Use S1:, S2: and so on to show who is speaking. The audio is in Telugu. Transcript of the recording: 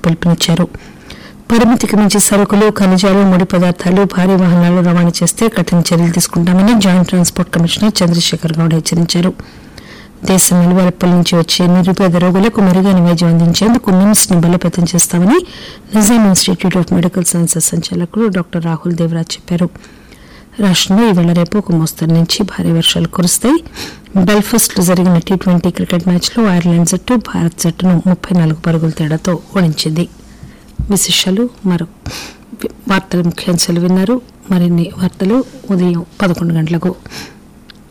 S1: పిలుపునిచ్చారు పరిమితికి మించి సరుకులు ఖనిజాలు ముడి పదార్థాలు భారీ వాహనాలు రవాణా చేస్తే కఠిన చర్యలు తీసుకుంటామని joint transport commissioner Chandrasekhar Goud హెచ్చరించారు దేశం నిలువెల్పల నుంచి వచ్చే నిరుపేద రోగులకు మెరుగైన వైద్యం అందించేందుకు నిమ్స్ ను బలోపేతం చేస్తామని Nizam institute of medical sciences సంచాలకులు డాక్టర్ రాహుల్ దేవరాజ్ చెప్పారు రాష్ట్రంలో ఈవేళ రేపు ఒక మోస్తరు నుంచి భారీ వర్షాలు కురుస్తాయి బెల్ఫాస్ట్ లో జరిగిన టీ ట్వంటీ క్రికెట్ మ్యాచ్లో ఐర్లాండ్ జట్టు భారత్ జట్టును ముప్పై నాలుగు పరుగుల తేడాతో ఓడించింది విశేషాలు మరో వార్తల ముఖ్యాంశాలు విన్నారు మరిన్ని వార్తలు ఉదయం పదకొండు గంటలకు